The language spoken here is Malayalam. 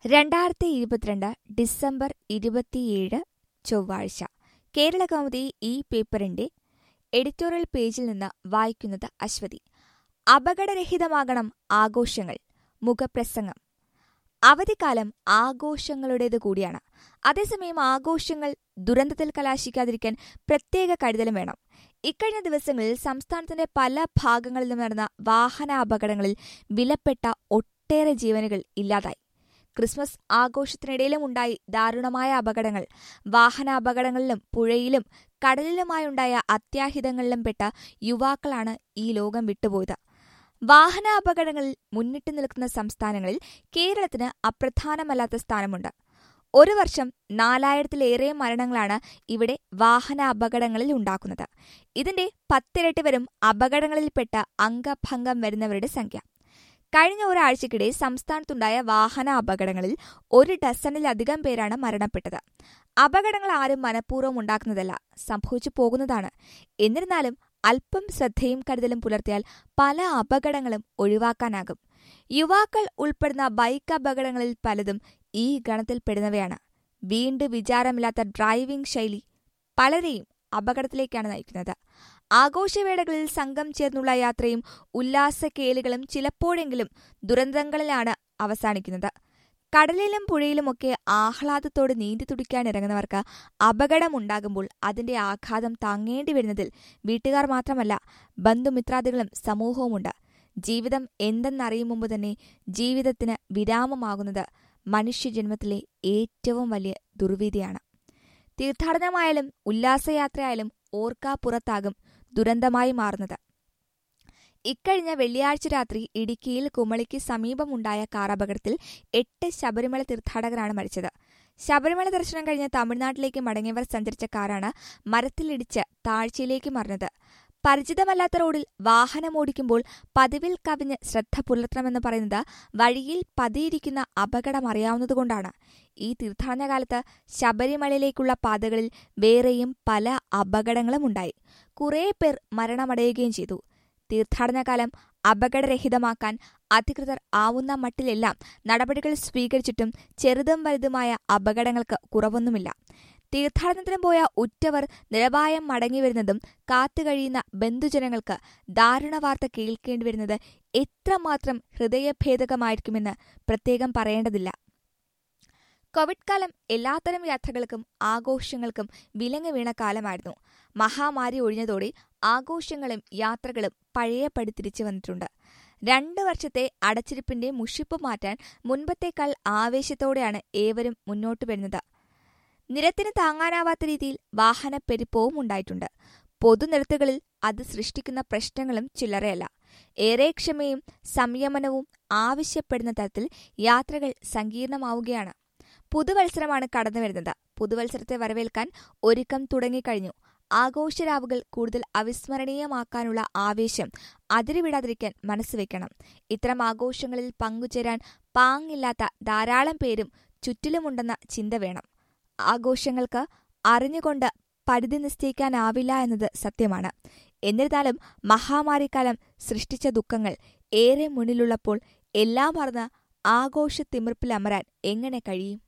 രണ്ടായിരത്തി ഇരുപത്തിരണ്ട് ഡിസംബർ ഇരുപത്തിയേഴ് ചൊവ്വാഴ്ച കേരള കൗമുദി ഈ പേപ്പറിന്റെ എഡിറ്റോറിയൽ പേജിൽ നിന്ന് വായിക്കുന്നത് അശ്വതി അപകടരഹിതമാകണം ആഘോഷങ്ങൾ മുഖപ്രസംഗം അവധിക്കാലം ആഘോഷങ്ങളുടേത് കൂടിയാണ് അതേസമയം ആഘോഷങ്ങൾ ദുരന്തത്തിൽ കലാശിക്കാതിരിക്കാൻ പ്രത്യേക കരുതലും വേണം ഇക്കഴിഞ്ഞ ദിവസങ്ങളിൽ സംസ്ഥാനത്തിന്റെ പല ഭാഗങ്ങളിലും നടന്ന വാഹന അപകടങ്ങളിൽ വിലപ്പെട്ട ഒട്ടേറെ ജീവനുകൾ ഇല്ലാതായി ക്രിസ്മസ് ആഘോഷത്തിനിടയിലും ഉണ്ടായി ദാരുണമായ അപകടങ്ങൾ വാഹനാപകടങ്ങളിലും പുഴയിലും കടലിലുമായുണ്ടായ അത്യാഹിതങ്ങളിലും പെട്ട യുവാക്കളാണ് ഈ ലോകം വിട്ടുപോയത് വാഹന അപകടങ്ങളിൽ മുന്നിട്ട് നിൽക്കുന്ന സംസ്ഥാനങ്ങളിൽ കേരളത്തിന് അപ്രധാനമല്ലാത്ത സ്ഥാനമുണ്ട് ഒരു വർഷം നാലായിരത്തിലേറെ മരണങ്ങളാണ് ഇവിടെ വാഹന അപകടങ്ങളിൽ ഉണ്ടാക്കുന്നത് ഇതിന്റെ പത്തിരട്ടി വരും അപകടങ്ങളിൽപ്പെട്ട അംഗഭംഗം വരുന്നവരുടെ സംഖ്യ കഴിഞ്ഞ ഒരാഴ്ചക്കിടെ സംസ്ഥാനത്തുണ്ടായ വാഹന അപകടങ്ങളിൽ ഒരു ഡസനിലധികം പേരാണ് മരണപ്പെട്ടത് അപകടങ്ങൾ ആരും മനഃപൂർവ്വം ഉണ്ടാക്കുന്നതല്ല സംഭവിച്ചു പോകുന്നതാണ് എന്നിരുന്നാലും അല്പം ശ്രദ്ധയും കരുതലും പുലർത്തിയാൽ പല അപകടങ്ങളും ഒഴിവാക്കാനാകും യുവാക്കൾ ഉൾപ്പെടുന്ന ബൈക്ക് അപകടങ്ങളിൽ പലതും ഈ ഗണത്തിൽപ്പെടുന്നവയാണ് വീണ്ടും വിചാരമില്ലാത്ത ഡ്രൈവിംഗ് ശൈലി പലരെയും അപകടത്തിലേക്കാണ് നയിക്കുന്നത് ആഘോഷവേളകളിൽ സംഘം ചേർന്നുള്ള യാത്രയും ഉല്ലാസക്കേലുകളും ചിലപ്പോഴെങ്കിലും ദുരന്തങ്ങളിലാണ് അവസാനിക്കുന്നത് കടലിലും പുഴയിലുമൊക്കെ ആഹ്ലാദത്തോടെ നീന്തി തുടിക്കാൻ ഇറങ്ങുന്നവർക്ക് അപകടമുണ്ടാകുമ്പോൾ അതിന്റെ ആഘാതം താങ്ങേണ്ടി വരുന്നതിൽ വീട്ടുകാർ മാത്രമല്ല ബന്ധുമിത്രാദികളും സമൂഹവുമുണ്ട് ജീവിതം എന്തെന്നറിയും മുമ്പ് തന്നെ ജീവിതത്തിന് വിരാമമാകുന്നത് മനുഷ്യജന്മത്തിലെ ഏറ്റവും വലിയ ദുർവിധിയാണ് തീർത്ഥാടനമായാലും ഉല്ലാസയാത്രയായാലും ഓർക്കാപ്പുറത്താകും ദുരന്തമായി മാറുന്നത് ഇക്കഴിഞ്ഞ വെള്ളിയാഴ്ച രാത്രി ഇടുക്കിയിൽ കുമളിക്ക് സമീപമുണ്ടായ കാറപകടത്തിൽ എട്ട് ശബരിമല തീർത്ഥാടകരാണ് മരിച്ചത് ശബരിമല ദർശനം കഴിഞ്ഞ് തമിഴ്നാട്ടിലേക്ക് മടങ്ങിയവർ സഞ്ചരിച്ച കാറാണ് മരത്തിലിടിച്ച് താഴ്ചയിലേക്ക് മറിഞ്ഞത് പരിചിതമല്ലാത്ത റോഡിൽ വാഹനമോടിക്കുമ്പോൾ പതിവിൽ കവിഞ്ഞ് ശ്രദ്ധ പുലർത്തണമെന്ന് പറയുന്നത് വഴിയിൽ പതിയിരിക്കുന്ന അപകടം അറിയാവുന്നതുകൊണ്ടാണ് ഈ തീർത്ഥാടന കാലത്ത് ശബരിമലയിലേക്കുള്ള പാതകളിൽ വേറെയും പല അപകടങ്ങളും ഉണ്ടായി കുറേ പേർ മരണമടയുകയും ചെയ്തു തീർത്ഥാടനകാലം അപകടരഹിതമാക്കാൻ അധികൃതർ ആവുന്ന മട്ടിലെല്ലാം നടപടികൾ സ്വീകരിച്ചിട്ടും ചെറുതും വലുതുമായ അപകടങ്ങൾക്ക് കുറവൊന്നുമില്ല തീർത്ഥാടനത്തിന് പോയ ഉറ്റവർ നിലവായം മടങ്ങിവരുന്നതും കാത്തുകഴിയുന്ന ബന്ധുജനങ്ങൾക്ക് ദാരുണ വാർത്ത കേൾക്കേണ്ടി വരുന്നത് എത്രമാത്രം ഹൃദയഭേദകമായിരിക്കുമെന്ന് പ്രത്യേകം പറയേണ്ടതില്ല കോവിഡ് കാലം എല്ലാത്തരം യാത്രകൾക്കും ആഘോഷങ്ങൾക്കും വിലങ്ങ് വീണ കാലമായിരുന്നു മഹാമാരി ഒഴിഞ്ഞതോടെ ആഘോഷങ്ങളും യാത്രകളും പഴയപടി തിരിച്ചു വന്നിട്ടുണ്ട് രണ്ടു വർഷത്തെ അടച്ചിരിപ്പിന്റെ മുഷിപ്പ് മാറ്റാൻ മുൻപത്തേക്കാൾ ആവേശത്തോടെയാണ് ഏവരും മുന്നോട്ടു വരുന്നത് നിരത്തിന് താങ്ങാനാവാത്ത രീതിയിൽ വാഹനപ്പെരുപ്പവും ഉണ്ടായിട്ടുണ്ട് പൊതുനിരത്തുകളിൽ അത് സൃഷ്ടിക്കുന്ന പ്രശ്നങ്ങളും ചില്ലറയല്ല ഏറെ ക്ഷമയും സംയമനവും ആവശ്യപ്പെടുന്ന തരത്തിൽ യാത്രകൾ സങ്കീർണമാവുകയാണ് പുതുവത്സരമാണ് കടന്നുവരുന്നത് പുതുവത്സരത്തെ വരവേൽക്കാൻ ഒരുക്കം തുടങ്ങിക്കഴിഞ്ഞു ആഘോഷരാവുകൾ കൂടുതൽ അവിസ്മരണീയമാക്കാനുള്ള ആവേശം അതിരുവിടാതിരിക്കാൻ മനസ്സുവെക്കണം ഇത്തരം ആഘോഷങ്ങളിൽ പങ്കുചേരാൻ പാങ്ങില്ലാത്ത ധാരാളം പേരും ചുറ്റിലുമുണ്ടെന്ന ചിന്ത വേണം ആഘോഷങ്ങൾക്ക് അറിഞ്ഞുകൊണ്ട് പരിധി നിശ്ചയിക്കാനാവില്ല എന്നത് സത്യമാണ് എന്നിരുന്നാലും മഹാമാരിക്കാലം സൃഷ്ടിച്ച ദുഃഖങ്ങൾ ഏറെ മുന്നിലുള്ളപ്പോൾ എല്ലാം മറന്ന് ആഘോഷ തിമിർപ്പിൽ അമരാൻ എങ്ങനെ കഴിയും